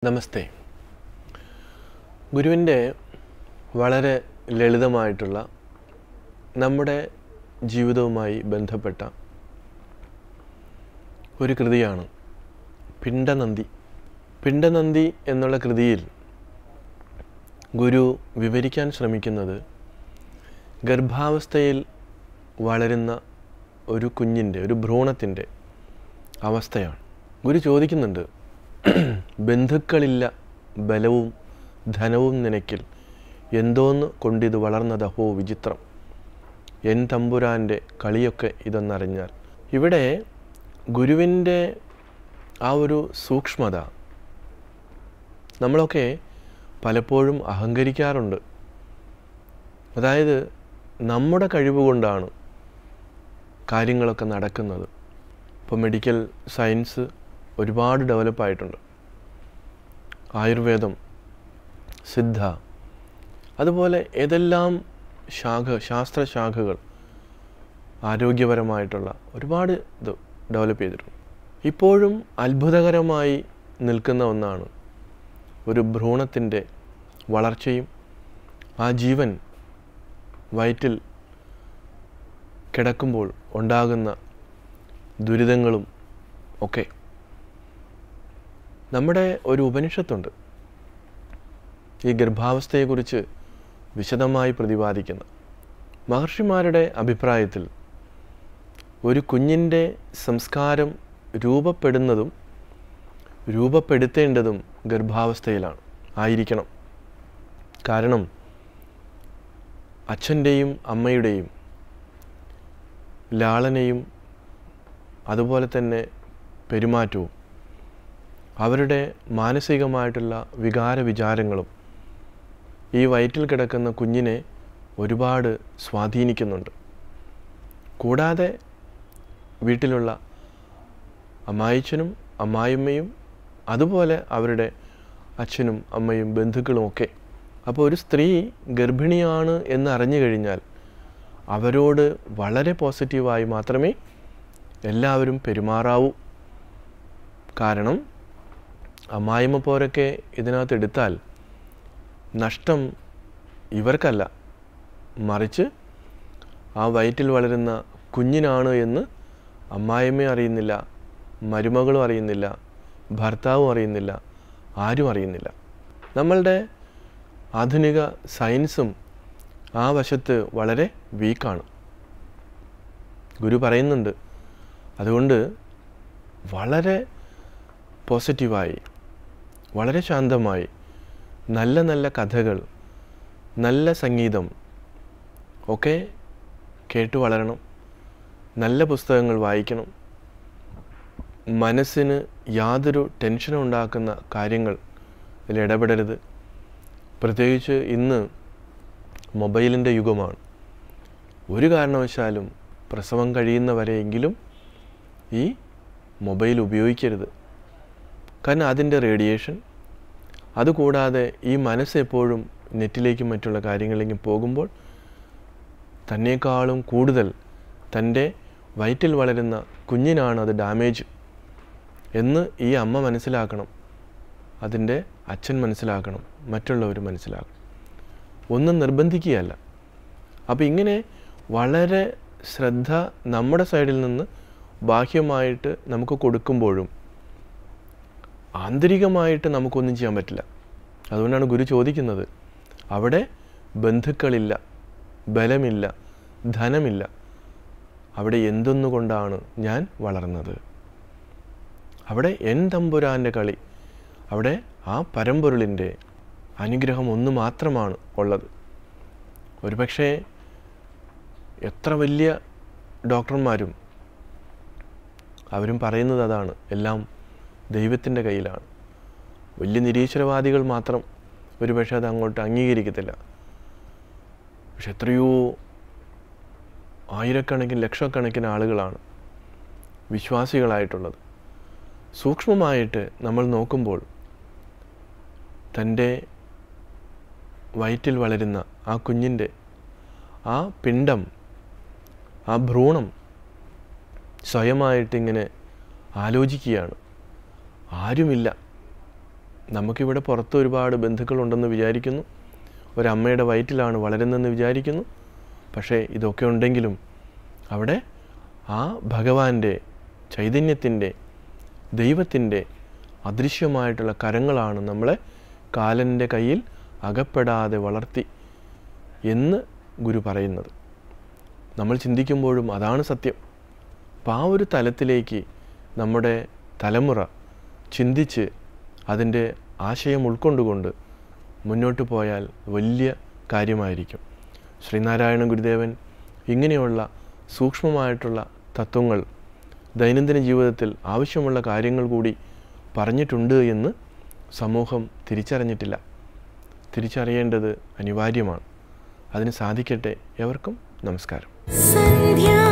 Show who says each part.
Speaker 1: നമസ്തേ ഗുരുവിൻ്റെ വളരെ ലളിതമായിട്ടുള്ള നമ്മുടെ ജീവിതവുമായി ബന്ധപ്പെട്ട ഒരു കൃതിയാണ് പിണ്ടനന്ദി പിണ്ടനന്ദി എന്നുള്ള കൃതിയിൽ ഗുരു വിവരിക്കാൻ ശ്രമിക്കുന്നത് ഗർഭാവസ്ഥയിൽ വളരുന്ന ഒരു കുഞ്ഞിൻ്റെ ഒരു ഭ്രൂണത്തിൻ്റെ അവസ്ഥയാണ് ഗുരു ചോദിക്കുന്നുണ്ട് ബന്ധുക്കളില്ല ബലവും ധനവും നിനക്കിൽ എന്തോന്ന് കൊണ്ടിത് വളർന്നതഹോ വിചിത്രം എൻ തമ്പുരാൻ്റെ കളിയൊക്കെ ഇതെന്നറിഞ്ഞാൽ ഇവിടെ ഗുരുവിൻ്റെ ആ ഒരു സൂക്ഷ്മത നമ്മളൊക്കെ പലപ്പോഴും അഹങ്കരിക്കാറുണ്ട് അതായത് നമ്മുടെ കഴിവ് കൊണ്ടാണ് കാര്യങ്ങളൊക്കെ നടക്കുന്നത് ഇപ്പോൾ മെഡിക്കൽ സയൻസ് ഒരുപാട് ഡെവലപ്പായിട്ടുണ്ട് ആയുർവേദം സിദ്ധ അതുപോലെ ഏതെല്ലാം ശാഖ ശാസ്ത്രശാഖകൾ ആരോഗ്യപരമായിട്ടുള്ള ഒരുപാട് ഇത് ഡെവലപ്പ് ചെയ്തിട്ടുണ്ട് ഇപ്പോഴും അത്ഭുതകരമായി നിൽക്കുന്ന ഒന്നാണ് ഒരു ഭ്രൂണത്തിൻ്റെ വളർച്ചയും ആ ജീവൻ വയറ്റിൽ കിടക്കുമ്പോൾ ഉണ്ടാകുന്ന ദുരിതങ്ങളും ഒക്കെ നമ്മുടെ ഒരു ഉപനിഷത്തുണ്ട് ഈ ഗർഭാവസ്ഥയെക്കുറിച്ച് വിശദമായി പ്രതിപാദിക്കുന്ന മഹർഷിമാരുടെ അഭിപ്രായത്തിൽ ഒരു കുഞ്ഞിൻ്റെ സംസ്കാരം രൂപപ്പെടുന്നതും രൂപപ്പെടുത്തേണ്ടതും ഗർഭാവസ്ഥയിലാണ് ആയിരിക്കണം കാരണം അച്ഛൻ്റെയും അമ്മയുടെയും ലാളനയും അതുപോലെ തന്നെ പെരുമാറ്റവും അവരുടെ മാനസികമായിട്ടുള്ള വികാര വിചാരങ്ങളും ഈ വയറ്റിൽ കിടക്കുന്ന കുഞ്ഞിനെ ഒരുപാട് സ്വാധീനിക്കുന്നുണ്ട് കൂടാതെ വീട്ടിലുള്ള അമ്മായിച്ചനും അമ്മായിമ്മയും അതുപോലെ അവരുടെ അച്ഛനും അമ്മയും ബന്ധുക്കളുമൊക്കെ അപ്പോൾ ഒരു സ്ത്രീ ഗർഭിണിയാണ് എന്ന് അറിഞ്ഞു കഴിഞ്ഞാൽ അവരോട് വളരെ പോസിറ്റീവായി മാത്രമേ എല്ലാവരും പെരുമാറാവൂ കാരണം അമ്മായിമ്മ പോരൊക്കെ ഇതിനകത്ത് എടുത്താൽ നഷ്ടം ഇവർക്കല്ല മറിച്ച് ആ വയറ്റിൽ വളരുന്ന കുഞ്ഞിനാണ് എന്ന് അമ്മായിമ്മയും അറിയുന്നില്ല മരുമകളും അറിയുന്നില്ല ഭർത്താവും അറിയുന്നില്ല ആരും അറിയുന്നില്ല നമ്മളുടെ ആധുനിക സയൻസും ആ വശത്ത് വളരെ വീക്കാണ് ഗുരു പറയുന്നുണ്ട് അതുകൊണ്ട് വളരെ പോസിറ്റീവായി വളരെ ശാന്തമായി നല്ല നല്ല കഥകൾ നല്ല സംഗീതം ഒക്കെ കേട്ടു വളരണം നല്ല പുസ്തകങ്ങൾ വായിക്കണം മനസ്സിന് യാതൊരു ടെൻഷനും ഉണ്ടാക്കുന്ന കാര്യങ്ങൾ ഇതിൽ ഇടപെടരുത് പ്രത്യേകിച്ച് ഇന്ന് മൊബൈലിൻ്റെ യുഗമാണ് ഒരു കാരണവശാലും പ്രസവം കഴിയുന്നവരെയെങ്കിലും ഈ മൊബൈൽ ഉപയോഗിക്കരുത് കാരണം അതിൻ്റെ റേഡിയേഷൻ അതുകൂടാതെ ഈ മനസ്സ് എപ്പോഴും നെറ്റിലേക്കും മറ്റുള്ള കാര്യങ്ങളിലേക്കും പോകുമ്പോൾ തന്നേക്കാളും കൂടുതൽ തൻ്റെ വയറ്റിൽ വളരുന്ന കുഞ്ഞിനാണ് അത് ഡാമേജ് എന്ന് ഈ അമ്മ മനസ്സിലാക്കണം അതിൻ്റെ അച്ഛൻ മനസ്സിലാക്കണം മറ്റുള്ളവർ മനസ്സിലാക്കണം ഒന്നും നിർബന്ധിക്കുകയല്ല അപ്പോൾ ഇങ്ങനെ വളരെ ശ്രദ്ധ നമ്മുടെ സൈഡിൽ നിന്ന് ബാഹ്യമായിട്ട് നമുക്ക് കൊടുക്കുമ്പോഴും ആന്തരികമായിട്ട് നമുക്കൊന്നും ചെയ്യാൻ പറ്റില്ല അതുകൊണ്ടാണ് ഗുരു ചോദിക്കുന്നത് അവിടെ ബന്ധുക്കളില്ല ബലമില്ല ധനമില്ല അവിടെ എന്തൊന്നുകൊണ്ടാണ് ഞാൻ വളർന്നത് അവിടെ എൻ തമ്പുരാൻ്റെ കളി അവിടെ ആ പരമ്പൊരുളിൻ്റെ അനുഗ്രഹം ഒന്ന് മാത്രമാണ് ഉള്ളത് ഒരുപക്ഷേ എത്ര വലിയ ഡോക്ടർമാരും അവരും പറയുന്നത് അതാണ് എല്ലാം ദൈവത്തിൻ്റെ കയ്യിലാണ് വലിയ നിരീശ്വരവാദികൾ മാത്രം ഒരുപക്ഷെ അത് അങ്ങോട്ട് അംഗീകരിക്കത്തില്ല പക്ഷെ എത്രയോ ആയിരക്കണക്കിന് ലക്ഷക്കണക്കിന് ആളുകളാണ് വിശ്വാസികളായിട്ടുള്ളത് സൂക്ഷ്മമായിട്ട് നമ്മൾ നോക്കുമ്പോൾ തൻ്റെ വയറ്റിൽ വളരുന്ന ആ കുഞ്ഞിൻ്റെ ആ പിണ്ടം ആ ഭ്രൂണം സ്വയമായിട്ടിങ്ങനെ ആലോചിക്കുകയാണ് ആരുമില്ല നമുക്കിവിടെ പുറത്ത് ഒരുപാട് ബന്ധുക്കളുണ്ടെന്ന് വിചാരിക്കുന്നു ഒരമ്മയുടെ വയറ്റിലാണ് വളരുന്നതെന്ന് വിചാരിക്കുന്നു പക്ഷേ ഇതൊക്കെ ഉണ്ടെങ്കിലും അവിടെ ആ ഭഗവാന്റെ ചൈതന്യത്തിൻ്റെ ദൈവത്തിൻ്റെ അദൃശ്യമായിട്ടുള്ള കരങ്ങളാണ് നമ്മളെ കാലൻ്റെ കയ്യിൽ അകപ്പെടാതെ വളർത്തി എന്ന് ഗുരു പറയുന്നത് നമ്മൾ ചിന്തിക്കുമ്പോഴും അതാണ് സത്യം അപ്പം ആ ഒരു തലത്തിലേക്ക് നമ്മുടെ തലമുറ ചിന്തിച്ച് അതിൻ്റെ ആശയം ഉൾക്കൊണ്ടുകൊണ്ട് മുന്നോട്ട് പോയാൽ വലിയ കാര്യമായിരിക്കും ശ്രീനാരായണ ഗുരുദേവൻ ഇങ്ങനെയുള്ള സൂക്ഷ്മമായിട്ടുള്ള തത്വങ്ങൾ ദൈനംദിന ജീവിതത്തിൽ ആവശ്യമുള്ള കാര്യങ്ങൾ കൂടി പറഞ്ഞിട്ടുണ്ട് എന്ന് സമൂഹം തിരിച്ചറിഞ്ഞിട്ടില്ല തിരിച്ചറിയേണ്ടത് അനിവാര്യമാണ് അതിന് സാധിക്കട്ടെ എവർക്കും നമസ്കാരം
Speaker 2: സന്ധ്യാ